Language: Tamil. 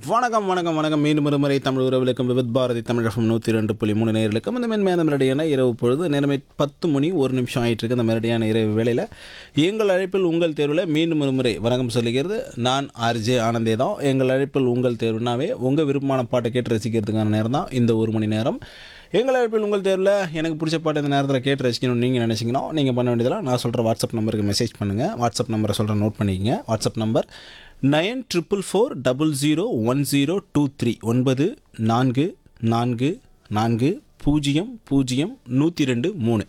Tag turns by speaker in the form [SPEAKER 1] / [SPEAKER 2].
[SPEAKER 1] வணக்கம் வணக்கம் வணக்கம் மீண்டும் ஒரு முறை தமிழ் உறவுகளுக்கும் விவித் பாரதி தமிழகம் நூற்றி ரெண்டு புள்ளி மூணு நேர்களுக்கும் இந்த மென்மையான மெரடியான இரவு பொழுது நேரமே பத்து மணி ஒரு நிமிஷம் ஆயிட்டு இருக்கு அந்த மெரடியான இரவு வேளையில் எங்கள் அழைப்பில் உங்கள் தேர்வில் மீண்டும் ஒரு முறை வணக்கம் சொல்லுகிறது நான் ஆர்ஜே ஆனந்தே தான் எங்கள் அழைப்பில் உங்கள் தேர்வுனாவே உங்கள் விருப்பமான பாட்டை கேட்டு ரசிக்கிறதுக்கான நேரம் தான் இந்த ஒரு மணி நேரம் எங்கள் அழைப்பில் உங்கள் தேர்வில் எனக்கு பிடிச்ச பாட்டு இந்த நேரத்தில் கேட்டு ரசிக்கணும்னு நீங்கள் நினச்சிங்கன்னா நீங்கள் பண்ண வேண்டியதெல்லாம் நான் சொல்கிற வாட்ஸ்அப் நம்பருக்கு மெசேஜ் பண்ணுங்கள் வாட்ஸ்அப் நம்பரை சொல்கிறேன் நோட் பண்ணிக்கங்க WhatsApp number nine triple four double zero one zero two three ஒன்பது நான்கு நான்கு நான்கு பூஜ்ஜியம் பூஜ்ஜியம் நூற்றி ரெண்டு மூணு